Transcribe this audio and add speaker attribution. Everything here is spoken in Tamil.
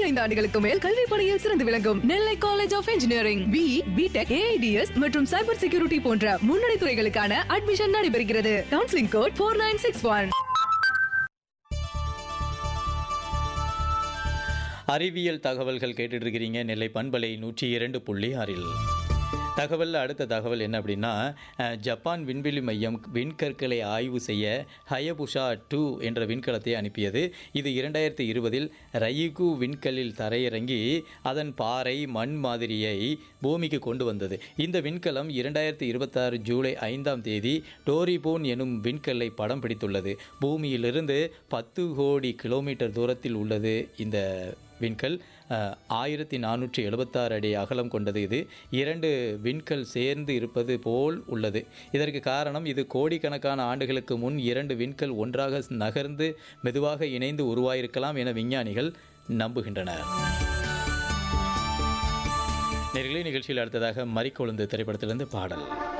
Speaker 1: பதினைந்து ஆண்டுகளுக்கு மேல் கல்வி பணியில் சிறந்து விளங்கும் Nellai college of engineering B BTech AIDS மற்றும் சைபர் செக்யூரிட்டி போன்ற முன்னணி துறைகளுக்கான அட்மிஷன் நடைபெறுகிறது counselling code four nine six one
Speaker 2: அறிவியல் தகவல்கள் கேட்டுட்டு இருக்கிறீங்க நெல்லை பண்பலை நூற்றி இரண்டு புள்ளி ஆறில் தகவலில் அடுத்த தகவல் என்ன அப்படின்னா அஹ், ஜப்பான் விண்வெளி மையம் விண்கற்களை ஆய்வு செய்ய ஹயபுஷா டூ என்ற விண்கலத்தை அனுப்பியது இது இரண்டாயிரத்தி இருபதில் ரயிகு விண்கல்லில் தரையிறங்கி அதன் பாறை மண் மாதிரியை பூமிக்கு கொண்டு வந்தது இந்த விண்கலம் இரண்டாயிரத்தி இருபத்தாறு ஜூலை ஐந்தாம் தேதி டோரிபோன் எனும் விண்கல்லை படம் பிடித்துள்ளது பூமியிலிருந்து பத்து கோடி கிலோமீட்டர் தூரத்தில் உள்ளது இந்த விண்கல் அஹ், ஆயிரத்தி நானூற்றி எழுபத்தாறு அடி அகலம் கொண்டது இது இரண்டு விண்கல் சேர்ந்து இருப்பது போல் உள்ளது இதற்கு காரணம் இது கோடிக்கணக்கான ஆண்டுகளுக்கு முன் இரண்டு விண்கல் ஒன்றாக நகர்ந்து மெதுவாக இணைந்து உருவாயிருக்கலாம் என விஞ்ஞானிகள் நம்புகின்றனர் நேர்களே நிகழ்ச்சியில் அடுத்ததாக மறிக்கொழுந்து திரைப்படத்திலிருந்து பாடல்